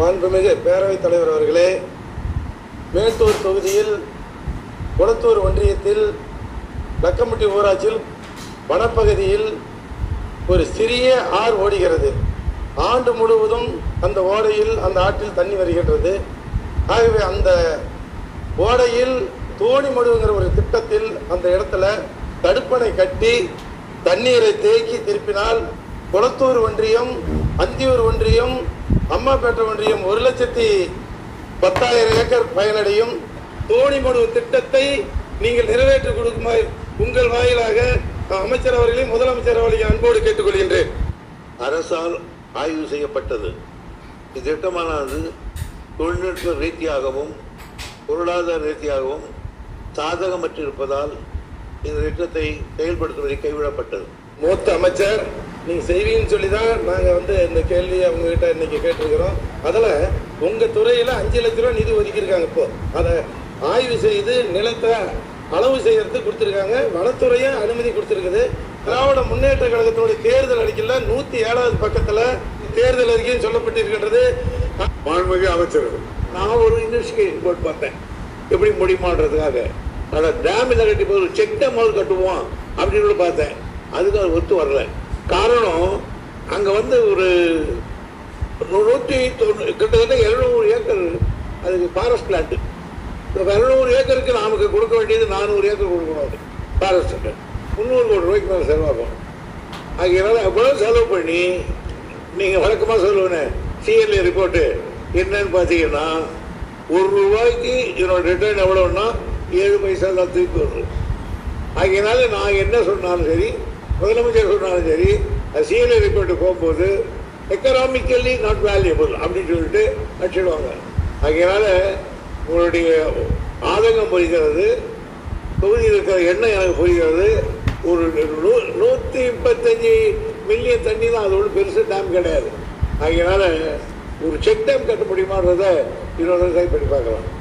மாண்புமிகு பேரவைத் தலைவர் அவர்களே மேட்டூர் தொகுதியில் குளத்தூர் ஒன்றியத்தில் லக்கம்பட்டி ஊராட்சியில் வனப்பகுதியில் ஒரு சிறிய ஆறு ஓடுகிறது ஆண்டு முழுவதும் அந்த ஓடையில் அந்த ஆற்றில் தண்ணி வருகின்றது ஆகவே அந்த ஓடையில் தோணி மடுவுங்கிற ஒரு திட்டத்தில் அந்த இடத்துல தடுப்பணை கட்டி தண்ணீரை தேக்கி திருப்பினால் குளத்தூர் ஒன்றியம் அந்தியூர் ஒன்றியம் அம்மாப்பேட்டை ஒன்றியம் ஒரு லட்சத்தி பத்தாயிரம் ஏக்கர் பயனடையும் தோணி மடுவு திட்டத்தை நீங்கள் நிறைவேற்றி கொடுக்குமாறு உங்கள் வாயிலாக அமைச்சர் அவர்களையும் முதலமைச்சர் அவர்களையும் அன்போடு கேட்டுக்கொள்கின்றேன் அரசால் ஆய்வு செய்யப்பட்டது இத்திட்டமானது தொழில்நுட்ப ரீதியாகவும் பொருளாதார ரீதியாகவும் சாதகமற்றிருப்பதால் இந்த திட்டத்தை செயல்படுத்துவதை கைவிடப்பட்டது மூத்த அமைச்சர் நீங்க செய்வீங்கன்னு சொல்லி தான் நாங்க வந்து இந்த கேள்வியை அவங்க கிட்ட இன்னைக்கு கேட்டிருக்கிறோம் அதுல உங்க துறையில அஞ்சு லட்ச ரூபாய் நிதி ஒதுக்கியிருக்காங்க இப்போ அதை ஆய்வு செய்து நிலத்தை அளவு செய்யறதுக்கு கொடுத்துருக்காங்க வனத்துறையும் அனுமதி கொடுத்துருக்குது திராவிட முன்னேற்ற கழகத்தினுடைய தேர்தல் அறிக்கையில் நூத்தி ஏழாவது பக்கத்துல தேர்தல் அறிக்கையும் சொல்லப்பட்டிருக்கின்றது மாண்புமிகு அமைச்சர் நான் ஒரு இன்வெஸ்டிகேஷன் போட்டு பார்த்தேன் எப்படி முடியுமான்றதுக்காக அதை டேம் இதை கட்டி போது செக் டேமாவது கட்டுவோம் அப்படின்னு கூட பார்த்தேன் அதுக்கு அது ஒத்து வரல காரணம் அங்கே வந்து ஒரு நூற்றி தொண்ணூ கிட்டத்தட்ட எழுநூறு ஏக்கர் அதுக்கு ஃபாரஸ்ட் லேண்டு இப்போ இரநூறு ஏக்கருக்கு நமக்கு கொடுக்க வேண்டியது நானூறு ஏக்கர் கொடுக்கணும் அது ஃபாரஸ்ட்டுக்கு முந்நூறு கோடி ரூபாய்க்கு மேலே செலவாகும் அதனால அவ்வளோ செலவு பண்ணி நீங்கள் வழக்கமாக சொல்லுவேனே சிஎல்ஏ ரிப்போர்ட்டு என்னன்னு பார்த்தீங்கன்னா ஒரு ரூபாய்க்கு இதனோட ரிட்டர்ன் எவ்வளோன்னா ஏழு பைசா தான் திருப்பி வரும் அதனால நான் என்ன சொன்னாலும் சரி முதலமைச்சர் சொன்னாலும் சரி சிஎல்ஏ ரிப்போர்ட்டு போகும்போது எக்கனாமிக்கலி நாட் வேல்யூபிள் அப்படின்னு சொல்லிட்டு அடிச்சிடுவாங்க அதனால உங்களுடைய ஆதங்கம் புரிகிறது தொகுதியில் இருக்கிற எண்ணம் எனக்கு புரிகிறது ஒரு நூ நூற்றி முப்பத்தஞ்சு மில்லியன் தண்ணி தான் அது ஒன்றும் பெருசு டேம் கிடையாது அதனால ஒரு செக் டேம் கட்ட முடியுமான்றதை இன்னொரு ட்ரை பண்ணி பார்க்கலாம்